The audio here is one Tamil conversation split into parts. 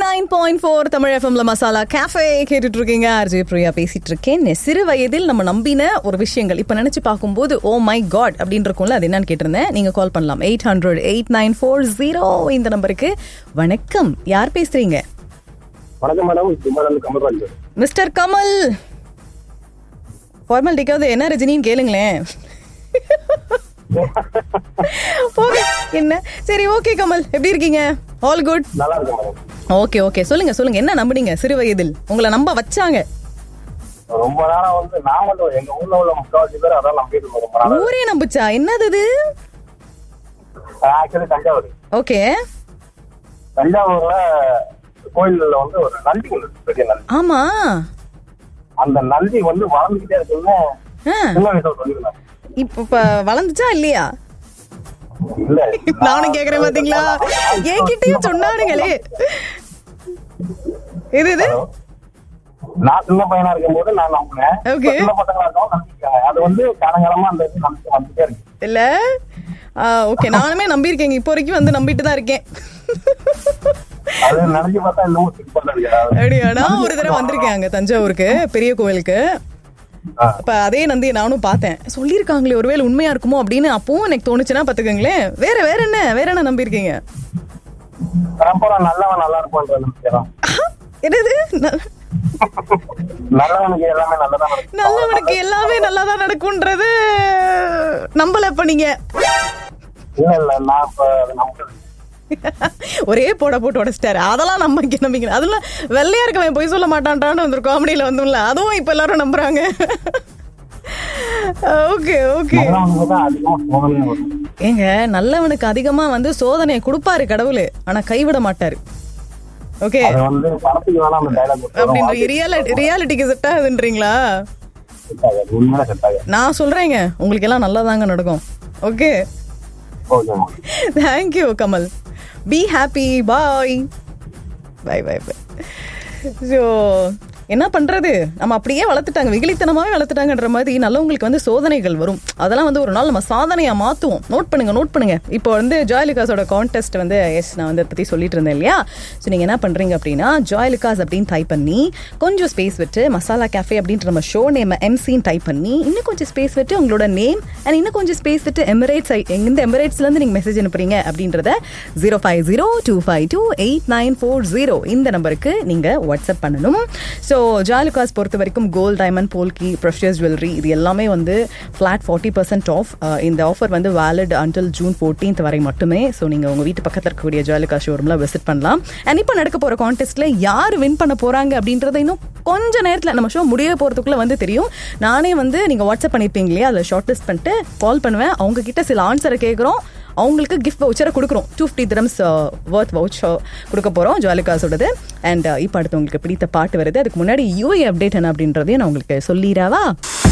நைன் பாயிண்ட் ஃபோர் தமிழ் எஃப்எம்ல மசாலா கேஃபே கேட்டுட்டு இருக்கீங்க ஆர்ஜே பிரியா பேசிட்டு இருக்கேன் சிறு வயதில் நம்ம நம்பின ஒரு விஷயங்கள் இப்ப நினைச்சு பார்க்கும்போது ஓ மை காட் அப்படின்னு இருக்கும்ல அது என்னன்னு கேட்டிருந்தேன் நீங்க கால் பண்ணலாம் eight hundred eight nine four zero இந்த நம்பருக்கு வணக்கம் யார் பேசுறீங்க வணக்கம் மேடம் விமானம் கமல்ராஜ் மிஸ்டர் கமல் ஃபார்மாலிட்டிக்காவது என்ன ரஜினின்னு கேளுங்களேன் ஓகே என்ன சரி ஓகே கமல் எப்படி இருக்கீங்க ஆல் குட் நல்லா இருக்கு மேடம் ஓகே ஓகே சொல்லுங்க சொல்லுங்க என்ன நம்புனீங்க சிறு வயதில் உங்களை நம்ப வச்சாங்க ரொம்ப நாளா வந்து நான் மட்டும் எங்க ஊர்ல உள்ள முக்காவாசி பேர் அதான் நம்பிட்டு இருக்கோம் ரொம்ப நாளா ஊரே நம்புச்சா என்னது இது ஆக்சுவலி தஞ்சாவூர் ஓகே தஞ்சாவூர்ல கோயில்ல வந்து ஒரு நந்தி ஒண்ணு இருக்கு, பெரிய நந்தி ஆமா அந்த நந்தி வந்து வளர்ந்துகிட்டே இருக்குன்னு ஆ, சின்ன வயசுல சொல்லியிருந்தாங்க இப்ப இப்ப வளர்ந்துச்சா இல்லையா இல்ல நானும் கேக்குறேன் பாத்தீங்களா என்கிட்டயும் சொன்னானுங்களே இது இது நான் சின்ன பையனா இருக்கும் போது நான் நம்பினேன் Okay. இப்ப சின்ன பசங்களா இருக்கவும் நம்பிக்காங்க அது வந்து காலங்காலமா அந்த இது நம்பிக்கை வந்துட்டே இருக்கு இல்ல ஓகே நானுமே நம்பியிருக்கேங்க இப்போ வரைக்கும் வந்து நம்பிட்டு தான் இருக்கேன் அது நினைச்சு பார்த்தா இன்னமும் சிம்பிள் இருக்கு அப்படியா நான் ஒரு தடவை வந்திருக்கேன் அங்க தஞ்சாவூருக்கு பெரிய கோவிலுக்கு ஆ. அப்ப அதே நந்தியை நானும் பார்த்தேன் சொல்லியிருக்காங்களே ஒருவேளை உண்மையா இருக்குமோ அப்படின்னு அப்பவும் எனக்கு தோணுச்சுன்னா பாத்துக்கோங்களேன் வேற வேற என்ன வேற என்ன நம்பியிருக்கீங்க அப்புறம் நல்லவன் நல்லா இருப்பான்ற நம்பிக்கை தான் என்னது ந- நல்லவனுக்கு எல்லாமே நல்லதா நடக்கும் நல்லவனுக்கு எல்லாமே நல்லாதான் நடக்கும்ன்றது நம்பல இப்ப நீங்க இல்ல இல்ல நான் இப்ப அதை நம்புறது ஒரே போட போட்டு உடச்சிட்டாரு அதெல்லாம் நம்ம இங்க நம்பிக்கணும் அதெல்லாம் வெள்ளையா இருக்கவன் பொய் சொல்ல மாட்டான்டான்னு வந்து காமெடியில வந்தும்ல அதுவும் இப்ப எல்லாரும் நம்புறாங்க ஓகே ஓகே நல்லவனுக்கு தான் அதிகமா சோதனை வரும் ஏங்க நல்லவனுக்கு அதிகமா வந்து சோதனையை கொடுப்பாரு கடவுள் ஆனா கைவிட மாட்டாரு ஓகே அது வந்து படத்துக்கு வேணா அந்த டைலாக் அப்படின்ற ரியாலிட்டி ரியாலிட்டிக்கு செட் ஆகுதுன்றீங்களா செட் ஆகாது உண்மையில செட் ஆகாது நான் சொல்றேங்க உங்களுக்கு எல்லாம் நல்லதாங்க நடக்கும் okay okay thank you Kamal be happy bye bye bye bye so என்ன பண்றது நம்ம அப்படியே வளர்த்துட்டாங்க வெகுளித்தனமாவே வளர்த்துட்டாங்கன்ற மாதிரி நல்லவங்களுக்கு வந்து சோதனைகள் வரும் அதெல்லாம் வந்து ஒரு நாள் நம்ம சாதனையா மாத்துவோம் நோட் பண்ணுங்க நோட் பண்ணுங்க இப்போ வந்து ஜாயலுகாஸோட கான்டெஸ்ட் வந்து எஸ் நான் வந்து அதை பத்தி சொல்லிட்டு இருந்தேன் இல்லையா ஸோ நீங்க என்ன பண்றீங்க அப்படின்னா ஜாயலுகாஸ் அப்படின்னு டைப் பண்ணி கொஞ்சம் ஸ்பேஸ் விட்டு மசாலா கேஃபே அப்படின்ற நம்ம ஷோ நேம் எம்சின்னு டைப் பண்ணி இன்னும் கொஞ்சம் ஸ்பேஸ் விட்டு உங்களோட நேம் அண்ட் இன்னும் கொஞ்சம் ஸ்பேஸ் விட்டு எமிரேட்ஸ் எந்த எமிரேட்ஸ்ல இருந்து நீங்க மெசேஜ் அனுப்புறீங்க அப்படின்றத zero five zero two five two eight nine four zero இந்த நம்பருக்கு நீங்க வாட்ஸ்அப் பண்ணணும் ஸோ ஜாலுகாஸ் பொறுத்த வரைக்கும் gold diamond polki precious jewellery இது எல்லாமே வந்து ஃபிளாட் ஃபார்ட்டி பர்சன்ட் ஆஃப் இந்த ஆஃபர் வந்து வேலிட் அன்டில் ஜூன் ஃபோர்டீன்த் வரை மட்டுமே ஸோ நீங்க உங்க வீட்டு பக்கத்தில் இருக்கக்கூடிய ஜாலுகாஸ் ஷோரூம்ல விசிட் பண்ணலாம் அண்ட் இப்போ நடக்க போற கான்டெஸ்ட்ல யார் வின் பண்ண போறாங்க அப்படின்றத இன்னும் கொஞ்ச நேரத்தில் நம்ம ஷோ முடிய போறதுக்குள்ள வந்து தெரியும் நானே வந்து நீங்க வாட்ஸ்அப் பண்ணிருப்பீங்க இல்லையா அதில் ஷார்ட் லிஸ்ட் பண்ணிட்டு கால் பண்ணுவேன் அவங்க கிட்ட சில ஆன்சரை கேட்குறோம் அவங்களுக்கு கிஃப்ட் வவுச்சரை கொடுக்குறோம் two fifty dirhams worth voucher கொடுக்க போகிறோம் ஜாலிகாஸோடது அண்ட் இப்போ அடுத்து உங்களுக்கு பிடித்த பாட்டு வருது அதுக்கு முன்னாடி யூஏ அப்டேட் என்ன அப்படின்றதையும் நான் உங்களுக்கு சொல்லிடவா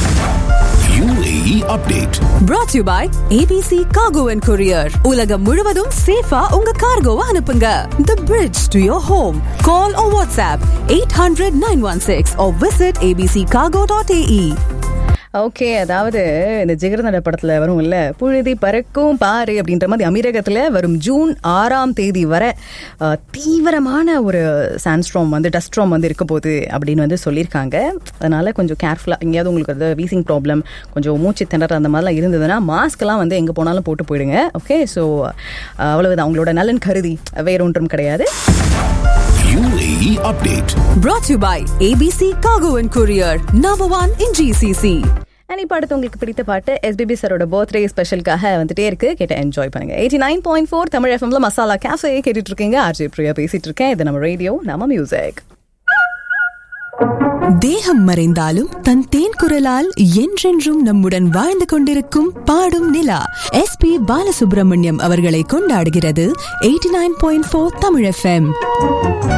UAE update. brought to you by ABC Cargo and Courier. உலகம் முழுவதும் சேஃபா உங்க கார்கோவை அனுப்புங்க. The bridge to your home. Call or WhatsApp 800 916 or visit abccargo.ae. Okay அதாவது இந்த ஜிகர்நட படத்துல வரும் இல்ல புழுதி பறக்கும் பாரு அப்படின்ற மாதிரி அமீரகத்துல வரும் ஜூன் ஆறாம் தேதி வரை அஹ், தீவிரமான ஒரு சாண்ட்ஸ்ட்ராம் வந்து டஸ்ட்ராம் வந்து இருக்க போகுது அப்படின்னு வந்து சொல்லியிருக்காங்க அதனால கொஞ்சம் கேர்ஃபுல்லாக எங்கேயாவது உங்களுக்கு வந்து வீசிங் ப்ராப்ளம் கொஞ்சம் மூச்சு திணற அந்த மாதிரிலாம் இருந்ததுன்னா மாஸ்க்லாம் வந்து எங்கே போனாலும் போட்டு போயிடுங்க ஓகே ஸோ அவ்வளவுதான் அவங்களோட நலன் கருதி வேற ஒன்றும் கிடையாது UAE update. Brought to you by ABC Cargo and Courier. Number one in GCC. And இப்போ அடுத்து உங்களுக்கு பிடித்த பாட்டு எஸ்பிபி சரோட பர்த்டே ஸ்பெஷலுக்காக வந்துட்டே இருக்கு கேட்டு என்ஜாய் பண்ணுங்க eighty nine point four Tamil எஃப்எம்ல மசாலா கேஃபே கேட்டுட்டு இருக்கீங்க ஆர்ஜே பிரியா பேசிட்டு இருக்கேன் இது நம்ம ரேடியோ நம்ம மியூசிக் தேகம் மறைந்தாலும் தன் தேன் குரலால் என்றென்றும் நம்முடன் வாழ்ந்து கொண்டிருக்கும் பாடும் நிலா எஸ் பி பாலசுப்ரமணியம் அவர்களை கொண்டாடுகிறது eighty nine point four Tamil FM